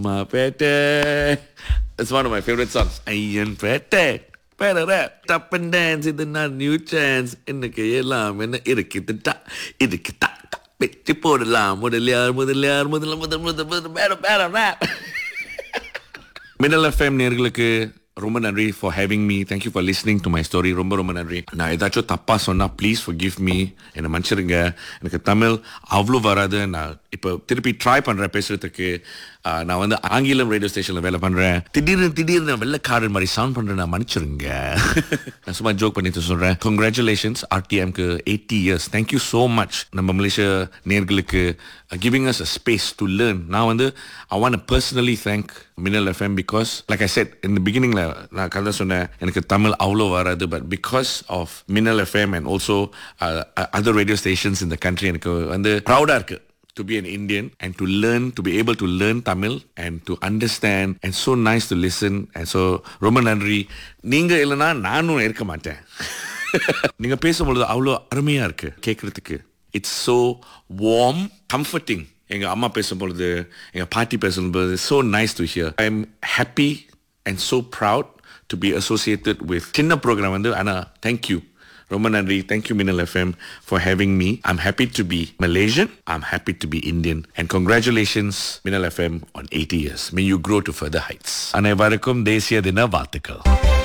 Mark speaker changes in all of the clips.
Speaker 1: அம்மா பேட்டை It's one of my favorite songs. Iron Pettai Better rap, tap and dance, இது நான் new chance இன்னைக்கு எல்லாம் என்ன இருக்குதுட்டா இருக்குதா வெற்றி போடலாம் முதலியார் முதலியார் முதல்ல முதல் முதல் முதல் பேர பேர rap மின்னல் எஃப்எம் நேர்களுக்கு ரொம்ப நன்றி for having me thank you for listening to my story ரொம்ப ரொம்ப நன்றி நான் ஏதாச்சும் தப்பாக சொன்னால் ப்ளீஸ் ஃபார் கிவ் மீ என்னை மன்னிச்சிருங்க எனக்கு தமிழ் அவ்வளோ வராது நான் இப்போ திருப்பி ட்ரை பண்ணுறேன் பேசுறதுக்கு ஆஹ், நான் வந்து ஆங்கிலம் ரேடியோ ஸ்டேஷனில் வேலை பண்ணுறேன் திடீர்னு திடீர்னு நான் வெள்ளக்காரன் மாதிரி சவுண்ட் பண்ணுறேன் நான் மன்னிச்சிருங்க நான் சும்மா ஜோக் பண்ணிட்டு சொல்கிறேன் கங்க்ராச்சுலேஷன்ஸ் ஆர்டிஎம்க்கு eighty years thank you so much நம்ம மலேசியா நேர்களுக்கு giving us a space to learn நான் வந்து I want personally thank Minnal FM because like I said இந்த பிகினிங்ல நான் கதை சொன்னேன் எனக்கு தமிழ் அவ்வளோ வராது but because of Minnal FM and also other radio stations இந்த கண்ட்ரி எனக்கு வந்து ப்ரௌடாக இருக்கு to be an Indian and to learn, to be able to learn Tamil and to understand and so nice to listen and so ரொம்ப நன்றி நீங்க இல்லைன்னா நானும் இருக்க மாட்டேன் நீங்க பேசும்பொழுது அவ்வளோ அருமையா இருக்கு கேட்கறதுக்கு இட்ஸ் so warm comforting எங்க அம்மா பேசும்பொழுது எங்க பாட்டி பேசும்பொழுது so nice to hear I am happy and so proud to be associated with சின்ன ப்ரோக்ராம் வந்து ஆனா thank you ரொம்ப நன்றி thank you Minnal FM for having me I'm happy to be Malaysian I'm happy to be Indian and congratulations Minnal FM on eighty years may you grow to further heights அனைவருக்கும் தேசிய தின வாழ்த்துக்கள்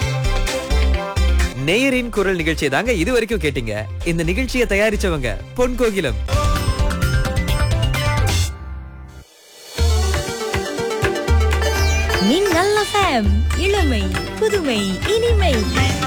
Speaker 2: நேயரின் குரல் நிகழ்ச்சியை தாங்க இது வரைக்கும் கேட்டீங்க இந்த நிகழ்ச்சியை தயாரிச்சவங்க பொன் கோகிலம்
Speaker 3: மின்னல் எஃப்எம் இளமை புதுமை இனிமை